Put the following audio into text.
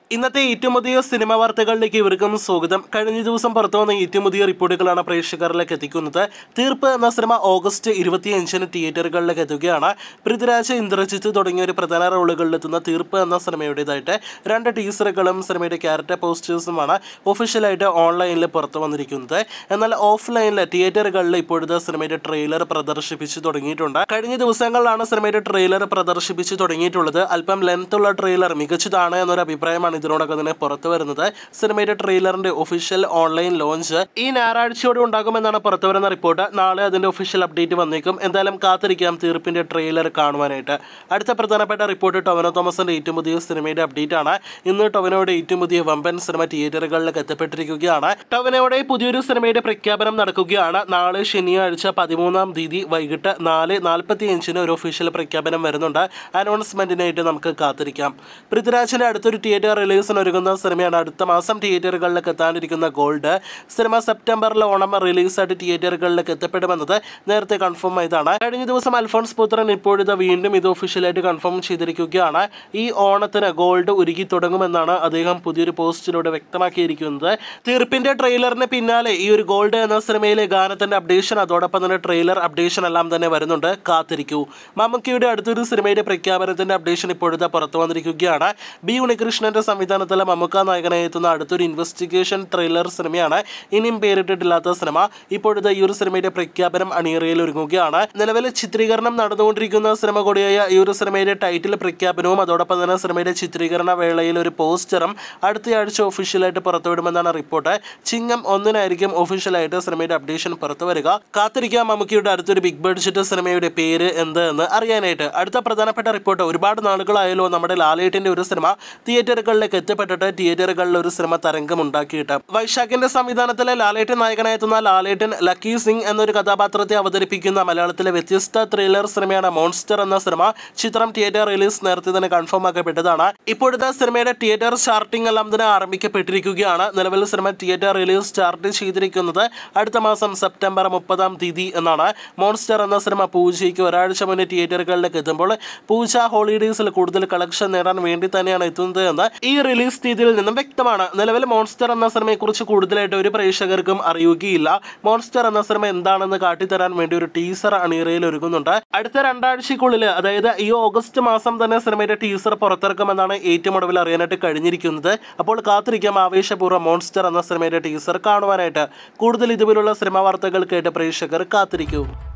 ഇന്നത്തെ ഏറ്റവും പുതിയ സിനിമ വാർത്തകളിലേക്ക് ഇവർക്കും സ്വാഗതം കഴിഞ്ഞ ദിവസം പുറത്തു വന്ന ഏറ്റവും പുതിയ റിപ്പോർട്ടുകളാണ് പ്രേക്ഷകരിലേക്ക് എത്തിക്കുന്നത് തീർപ്പ് എന്ന സിനിമ ഓഗസ്റ്റ് ഇരുപത്തിയഞ്ചിന് തിയേറ്ററുകളിലേക്ക് എത്തുകയാണ് പൃഥ്വിരാജ് ഇന്ദ്രജിത്ത് തുടങ്ങിയ ഒരു പ്രധാന റോളുകളിലെത്തുന്ന തീർപ്പ് എന്ന സിനിമയുടേതായിട്ട് രണ്ട് ടീസറുകളും സിനിമയുടെ ക്യാരക്ടർ പോസ്റ്റേഴ്സുമാണ് ഒഫീഷ്യലായിട്ട് ഓൺലൈനിൽ പുറത്തു വന്നിരിക്കുന്നത് എന്നാൽ ഓഫ്ലൈനിൽ തിയേറ്ററുകളിൽ ഇപ്പോഴത്തെ സിനിമയുടെ ട്രെയിലർ പ്രദർശിപ്പിച്ചു തുടങ്ങിയിട്ടുണ്ട് കഴിഞ്ഞ ദിവസങ്ങളിലാണ് സിനിമയുടെ ട്രെയിലർ പ്രദർശിപ്പിച്ചു തുടങ്ങിയിട്ടുള്ളത് അല്പം ലെങ്ത് ഉള്ള ട്രെയിലർ മികച്ചതാണ് എന്നൊരു അഭിപ്രായമാണ് ഇതിനോടൊപ്പം തന്നെ പുറത്തു വരുന്നത് സിനിമയുടെ ട്രെയിലറിന്റെ ഒഫീഷ്യൽ ഓൺലൈൻ ലോഞ്ച് ഈ ഞായറാഴ്ചയോടെ ഉണ്ടാകുമെന്നാണ് പുറത്തു വരുന്ന റിപ്പോർട്ട് നാളെ അതിന്റെ ഒഫീഷ്യൽ അപ്ഡേറ്റ് വന്നേക്കും എന്തായാലും കാത്തിരിക്കാം തീർപ്പിന്റെ ട്രെയിലർ കാണുവാനായിട്ട് അടുത്ത പ്രധാനപ്പെട്ട റിപ്പോർട്ട് ടൊവിനോ തോമസിന്റെ ഏറ്റവും പുതിയ സിനിമയുടെ അപ്ഡേറ്റ് ആണ് ഇന്ന് ടൊവിനോയുടെ ഏറ്റവും പുതിയ വമ്പൻ സിനിമ തിയേറ്ററുകളിലേക്ക് എത്തപ്പെട്ടിരിക്കുകയാണ് ടൊവിനോയുടെ പുതിയൊരു സിനിമയുടെ പ്രഖ്യാപനം നടക്കുകയാണ് നാളെ ശനിയാഴ്ച പതിമൂന്നാം തീയതി വൈകിട്ട് നാല് നാൽപ്പത്തി അഞ്ചിന് ഒരു ഒഫീഷ്യൽ പ്രഖ്യാപനം വരുന്നുണ്ട് അനൗൺസ്മെന്റിനായിട്ട് നമുക്ക് കാത്തിരിക്കാം പൃഥ്വിരാജിന്റെ അടുത്തൊരു തിയേറ്റർ റിലീസിന് ഒരുങ്ങുന്ന സിനിമയാണ് അടുത്ത മാസം തിയേറ്ററുകളിലേക്ക് എത്താനിരിക്കുന്ന ഗോൾഡ് സിനിമ സെപ്റ്റംബറിൽ ഓണം റിലീസായിട്ട് തിയേറ്ററുകളിലേക്ക് എത്തപ്പെടുമെന്നത് നേരത്തെ കൺഫേം ആയതാണ് കഴിഞ്ഞ ദിവസം അൽഫോൺസ് പുത്രൻ ഇപ്പോഴിത് വീണ്ടും ഇത് ഒഫീഷ്യലായിട്ട് കൺഫേം ചെയ്തിരിക്കുകയാണ് ഈ ഓണത്തിന് ഗോൾഡ് ഒരുക്കി തുടങ്ങുമെന്നാണ് അദ്ദേഹം പുതിയൊരു പോസ്റ്റിലൂടെ വ്യക്തമാക്കിയിരിക്കുന്നത് തീർപ്പിന്റെ ട്രെയിലറിന് പിന്നാലെ ഈ ഒരു ഗോൾഡ് എന്ന സിനിമയിലെ ഗാനത്തിന്റെ അപ്ഡേഷൻ അതോടൊപ്പം തന്നെ ട്രെയിലർ അപ്ഡേഷൻ എല്ലാം തന്നെ വരുന്നുണ്ട് കാത്തിരിക്കൂ മമ്മൂക്കിയുടെ അടുത്തൊരു സിനിമയുടെ പ്രഖ്യാപനത്തിന്റെ അപ്ഡേഷൻ ഇപ്പോഴത്തെ പുറത്തു വന്നിരിക്കുകയാണ് ബി ഉണ്ണികൃഷ്ണന്റെ സംവിധാനത്തിലെ മമ്മൂക്ക നായകനായി എത്തുന്ന അടുത്തൊരു ഇൻവെസ്റ്റിഗേഷൻ ത്രില്ലർ സിനിമയാണ് ഇനിയും പേരിട്ടിട്ടില്ലാത്ത സിനിമ ഇപ്പോഴത്തെ ഈ ഒരു സിനിമയുടെ പ്രഖ്യാപനം അണിയറയിൽ ഒരുങ്ങുകയാണ് നിലവിൽ ചിത്രീകരണം നടന്നുകൊണ്ടിരിക്കുന്ന സിനിമ കൂടിയായ ഈ ഒരു സിനിമയുടെ ടൈറ്റിൽ പ്രഖ്യാപനവും അതോടൊപ്പം തന്നെ സിനിമയുടെ ചിത്രീകരണ വേളയിൽ ഒരു പോസ്റ്ററും അടുത്തയാഴ്ച ഒഫീഷ്യലായിട്ട് പുറത്തുവിടുമെന്നാണ് റിപ്പോർട്ട് ചിങ്ങം ഒന്നിനായിരിക്കും ഒഫീഷ്യലായിട്ട് സിനിമയുടെ അപ്ഡേഷൻ പുറത്തു വരിക കാത്തിരിക്കാം മമ്മൂക്കിയുടെ അടുത്തൊരു ബിഗ് ബഡ്ജറ്റ് സിനിമയുടെ പേര് എന്ത് എന്ന് അറിയാനായിട്ട് അടുത്ത പ്രധാനപ്പെട്ട റിപ്പോർട്ട് ഒരുപാട് നാളുകളായല്ലോ നമ്മുടെ ലാലേട്ടിന്റെ ഒരു സിനിമ തിയേറ്ററുകളിലേക്ക് എത്തപ്പെട്ടിട്ട് തിയേറ്ററുകളിൽ ഒരു സിനിമ തരംഗം ഉണ്ടാക്കിയിട്ട് വൈശാഖിന്റെ സംവിധാനത്തിലെ ലാലേട്ടൻ നായകനായെത്തുന്ന ലാലേട്ടൻ ലക്കി സിംഗ് എന്നൊരു കഥാപാത്രത്തെ അവതരിപ്പിക്കുന്ന മലയാളത്തിലെ വ്യത്യസ്ത ത്രില്ലർ സിനിമയാണ് മോൺസ്റ്റർ എന്ന സിനിമ ചിത്രം തിയേറ്റർ റിലീസ് നേരത്തെ തന്നെ കൺഫേം ആക്കപ്പെട്ടതാണ് ഇപ്പോഴത്തെ സിനിമയുടെ തിയേറ്റർ സ്റ്റാർട്ടിംഗ് എല്ലാം തന്നെ ആരംഭിക്കപ്പെട്ടിരിക്കുകയാണ് നിലവിൽ സിനിമ തിയേറ്റർ റിലീസ് സ്റ്റാർട്ട് ചെയ്തിരിക്കുന്നത് അടുത്ത മാസം സെപ്റ്റംബർ മുപ്പതാം തീയതി എന്നാണ് മോൺസ്റ്റർ എന്ന സിനിമ പൂജയ്ക്ക് ഒരാഴ്ച മുന്നേ തിയേറ്ററുകളിലേക്ക് എത്തുമ്പോൾ പൂജ ഹോളിഡേയ്സിൽ കൂടുതൽ കളക്ഷൻ നേടാൻ വേണ്ടി തന്നെയാണ് എത്തുന്നത് എന്ന് ഈ റിലീസ് തീയതിയിൽ നിന്നും വ്യക്തമാണ് നിലവിൽ മോൺസ്റ്റർ എന്ന സിനിമയെക്കുറിച്ച് കൂടുതലായിട്ട് ഒരു പ്രേക്ഷകർക്കും അറിയുകയില്ല മോൺസ്റ്റർ എന്ന സിനിമ എന്താണെന്ന് കാട്ടിത്തരാൻ വേണ്ടി ഒരു ടീസർ അണിയറയിൽ ഒരുങ്ങുന്നുണ്ട് അടുത്ത രണ്ടാഴ്ചക്കുള്ളിൽ അതായത് ഈ ഓഗസ്റ്റ് മാസം തന്നെ സിനിമയുടെ ടീസർ പുറത്തിറക്കുമെന്നാണ് ഏറ്റവും ഒടുവിൽ അറിയാനായിട്ട് കഴിഞ്ഞിരിക്കുന്നത് അപ്പോൾ കാത്തിരിക്കാം ആവേശപൂർവ്വം മോൺസ്റ്റർ എന്ന സിനിമയുടെ ടീസർ കാണുവാനായിട്ട് കൂടുതൽ ഇതുപോലുള്ള സിനിമാ വാർത്തകൾ കേട്ട് പ്രേക്ഷകർ കാത്തിരിക്കൂ